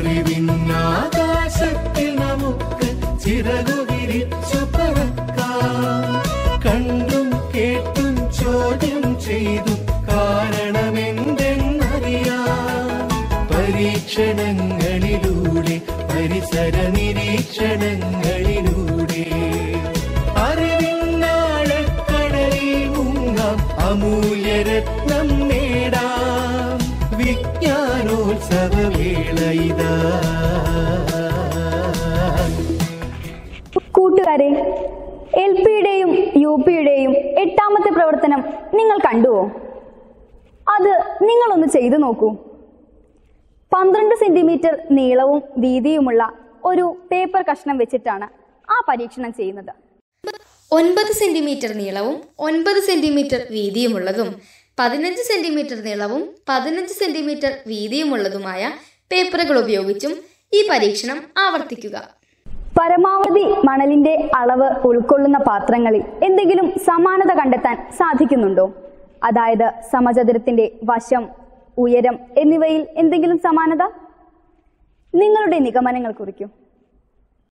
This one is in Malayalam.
അറിവിന്നാകാശത്തിൽ നമുക്ക് ചിറകു വിരിച്ചു പറക്കാം കണ്ടും കേട്ടും ചോദ്യം ചെയ്തു കാരണമെന്തെന്നറിയാം പരീക്ഷണങ്ങളിലൂടെ പരിസര നിരീക്ഷണങ്ങളിലൂടെ അറിവിന്നാഴക്കടലിൽ മുങ്ങാം അമൂല്യരത്നം നേടാം വിജ്ഞാനോത്സവവേള ഇതാ കൂട്ടുകാരെ എൽ പിയുടെയും യു പിയുടെയും എട്ടാമത്തെ പ്രവർത്തനം നിങ്ങൾ കണ്ടുവോ അത് നിങ്ങളൊന്ന് ചെയ്തു നോക്കൂ പന്ത്രണ്ട് സെന്റിമീറ്റർ നീളവും വീതിയുമുള്ള ഒരു പേപ്പർ കഷ്ണം വെച്ചിട്ടാണ് ആ പരീക്ഷണം ചെയ്യുന്നത് ഒൻപത് സെന്റിമീറ്റർ നീളവും ഒൻപത് സെന്റിമീറ്റർ വീതിയുമുള്ളതും പതിനഞ്ച് സെന്റിമീറ്റർ നീളവും പതിനഞ്ച് സെന്റിമീറ്റർ വീതിയുമുള്ളതുമായ പേപ്പറുകൾ ഉപയോഗിച്ചും ഈ പരീക്ഷണം ആവർത്തിക്കുക പരമാവധി മണലിന്റെ അളവ് ഉൾക്കൊള്ളുന്ന പാത്രങ്ങളിൽ എന്തെങ്കിലും സമാനത കണ്ടെത്താൻ സാധിക്കുന്നുണ്ടോ അതായത് സമചതുരത്തിന്റെ വശം ഉയരം എന്നിവയിൽ എന്തെങ്കിലും സമാനത നിങ്ങളുടെ നിഗമനങ്ങൾ കുറിക്കൂ